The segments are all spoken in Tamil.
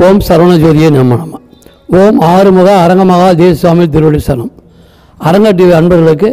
ஓம் சரவண ஜோதியே நம்ம நம்ம ஓம் ஆறுமுக அரங்கமகா தேசுவாமி திருவடி சரணம் அரங்க டிவி அன்பர்களுக்கு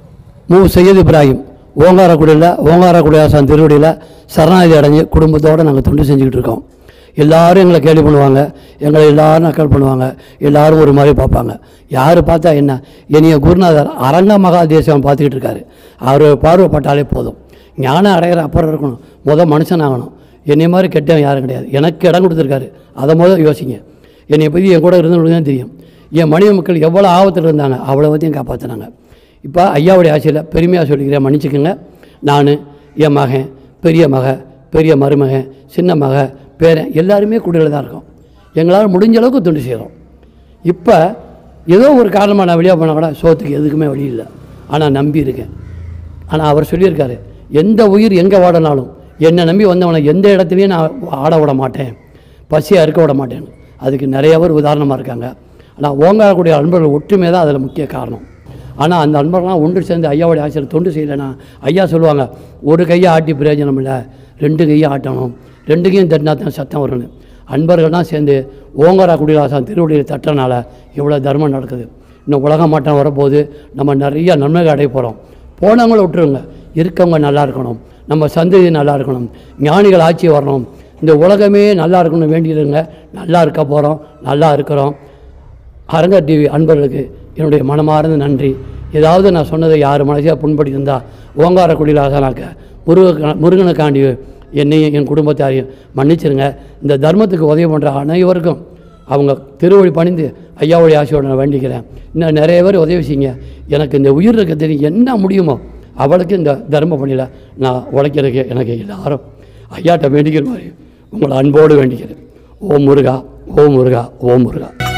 மு சையத் இப்ராஹிம் ஓங்காரக்குடியில் ஓங்காரக்குடியாசான் திருவடியில் சரணாகதி அடைஞ்சு குடும்பத்தோடு நாங்கள் தொண்டு செஞ்சுக்கிட்டு இருக்கோம் எல்லாரும் எங்களை கேள்வி பண்ணுவாங்க எங்களை எல்லாரும் நக்கல் பண்ணுவாங்க எல்லாரும் ஒரு மாதிரி பார்ப்பாங்க யார் பார்த்தா என்ன என்னைய குருநாதர் அரங்க மகா தேசம் பார்த்துக்கிட்டு இருக்காரு அவர் பார்வைப்பட்டாலே போதும் ஞானம் அடைகிற அப்புறம் இருக்கணும் முதல் மனுஷன் ஆகணும் என்னை மாதிரி கெட்டவன் யாரும் கிடையாது எனக்கு இடம் கொடுத்துருக்காரு அதை முதல் யோசிங்க என்னை பற்றி என் கூட இருந்தவங்களுக்கு தான் தெரியும் என் மனைவி மக்கள் எவ்வளோ ஆபத்தில் இருந்தாங்க அவ்வளோ பற்றியும் காப்பாற்றினாங்க இப்போ ஐயாவுடைய ஆசையில் பெருமையாக சொல்லிக்கிறேன் மன்னிச்சுக்கோங்க நான் என் மகன் பெரிய மக பெரிய மருமகன் சின்ன மக பேரன் எல்லாருமே குடியில் தான் இருக்கோம் எங்களால் முடிஞ்ச அளவுக்கு துண்டு செய்கிறோம் இப்போ ஏதோ ஒரு காரணமாக நான் வெளியே போனால் கூட சோத்துக்கு எதுக்குமே வழி இல்லை ஆனால் நம்பி இருக்கேன் ஆனால் அவர் சொல்லியிருக்காரு எந்த உயிர் எங்கே வாடினாலும் என்னை நம்பி வந்தவனை எந்த இடத்துலையும் நான் ஆட விட மாட்டேன் பசியாக இருக்க விட மாட்டேன்னு அதுக்கு நிறைய பேர் உதாரணமாக இருக்காங்க ஆனால் ஓங்காரக்கூடிய அன்பர்கள் ஒற்றுமை தான் அதில் முக்கிய காரணம் ஆனால் அந்த அன்பர்கள்லாம் ஒன்று சேர்ந்து ஐயாவுடைய ஆசிரியர் தொண்டு செய்யலைன்னா ஐயா சொல்லுவாங்க ஒரு கையை ஆட்டி பிரயோஜனம் இல்லை ரெண்டு கையை ஆட்டணும் ரெண்டு கையும் தட்டினா தான் சத்தம் வரும்னு அன்பர்கள்லாம் சேர்ந்து ஓங்காரா குடிலாசம் திருவடியில் தட்டுறனால இவ்வளோ தர்மம் நடக்குது இன்னும் உலக மாட்டம் வரப்போகுது நம்ம நிறைய நன்மைகள் அடைய போகிறோம் போனவங்கள விட்டுருங்க இருக்கவங்க நல்லா இருக்கணும் நம்ம சந்ததி நல்லா இருக்கணும் ஞானிகள் ஆட்சி வரணும் இந்த உலகமே நல்லா இருக்கணும் வேண்டியிருங்க நல்லா இருக்க போகிறோம் நல்லா இருக்கிறோம் அரங்க டிவி அன்பர்களுக்கு என்னுடைய மனமார்ந்த நன்றி ஏதாவது நான் சொன்னதை யார் மனசியாக புண்படி இருந்தால் ஓங்கார குடிலாசனாக்க முருக முருகனுக்காண்டி என்னையும் என் குடும்பத்தாரையும் மன்னிச்சிருங்க இந்த தர்மத்துக்கு உதவி பண்ணுற அனைவருக்கும் அவங்க திருவழி பணிந்து ஐயாவுடைய ஆசையோட நான் வேண்டிக்கிறேன் இன்னும் நிறைய பேர் உதவி செய்யுங்க எனக்கு இந்த உயிர் இருக்க தெரியும் என்ன முடியுமோ அவளுக்கு இந்த தர்ம பணியில் நான் உழைக்கிறதுக்கு எனக்கு எல்லாரும் ஐயாட்ட வேண்டிக்கிற மாதிரி உங்களை அன்போடு வேண்டிக்கிறேன் ஓம் முருகா ஓம் முருகா ஓம் முருகா